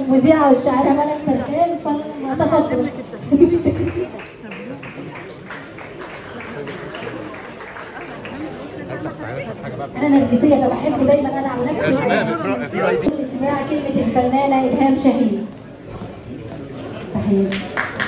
المذيعة والشاعرة ملك بركان فلتفضل أنا نرجسية فبحب دايما أدعم نفسي يا شباب افرق- افرقي. كل سماع كلمة الفنانة إلهام شاهين تحياتي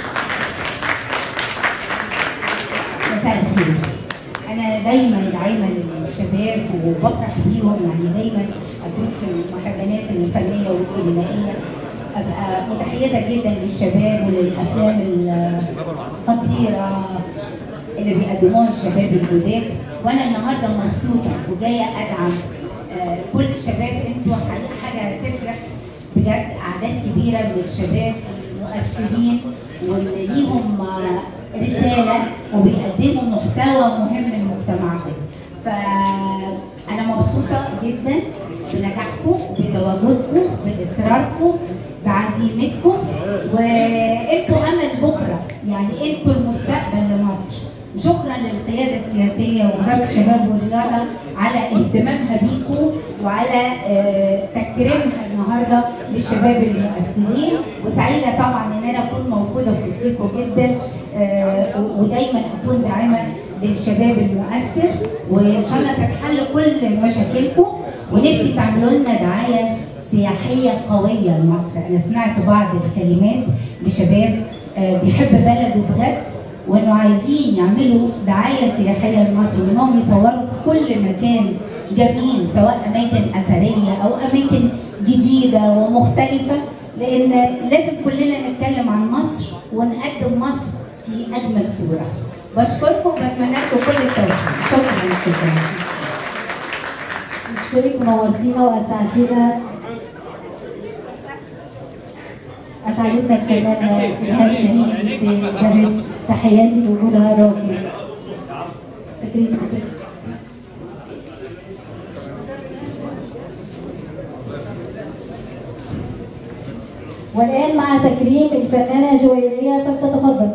مساء الخير انا دايما داعمه للشباب وبفرح بيهم يعني دايما اكون في المهرجانات الفنيه والسينمائيه ابقى متحيزه جدا للشباب وللافلام القصيره اللي بيقدموها الشباب الجداد وانا النهارده مبسوطه وجايه ادعم آه، كل الشباب انتوا حقيقة حاجه تفرح بجد اعداد كبيره من الشباب مؤثرين واللي ليهم آه، رساله وبيقدموا محتوى مهم لمجتمعهم فانا مبسوطه جدا بنجاحكم بتواجدكم باصراركم بعزيمتكم وانتوا امل بكره يعني انتوا المستقبل لمصر شكرا للقياده السياسيه ووزاره الشباب والرياضه على اهتمامها بيكم وعلى آه، تكريمها النهارده للشباب المؤثرين وسعيده طبعا ان انا اكون موجوده في وسطكم جدا آه، ودايما اكون داعمه للشباب المؤثر وان شاء الله تتحل كل مشاكلكم ونفسي تعملوا لنا دعايه سياحيه قويه لمصر انا سمعت بعض الكلمات لشباب آه، بيحب بلده بجد وانه عايزين يعملوا دعايه سياحيه لمصر وانهم يصوروا في كل مكان جميل سواء اماكن اثريه او اماكن جديده ومختلفه لان لازم كلنا نتكلم عن مصر ونقدم مصر في اجمل صوره. بشكركم وبتمنى لكم كل التوفيق. شكرا شكرا. أشكرك ونورتينا وأسعدتينا أسعدتنا الفنانة إلهام شاهين في باريس تحياتي لوجودها الراقي تكريم أستاذ والآن مع تكريم الفنانة جويرية فلتتفضل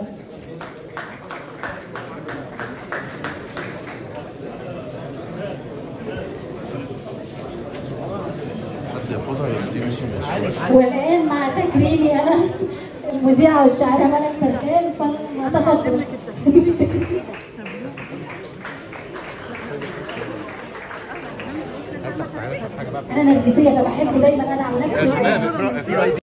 حد ياخدها يدي ماشي ماشي والآن مع تكريمي أنا المذيعة والشاعرة ملك بركان فلتفضل تعالى شوف حاجه بقى أنا نرجسية فبحب دايما أدعم يا نفسي شباب افرق- افرقي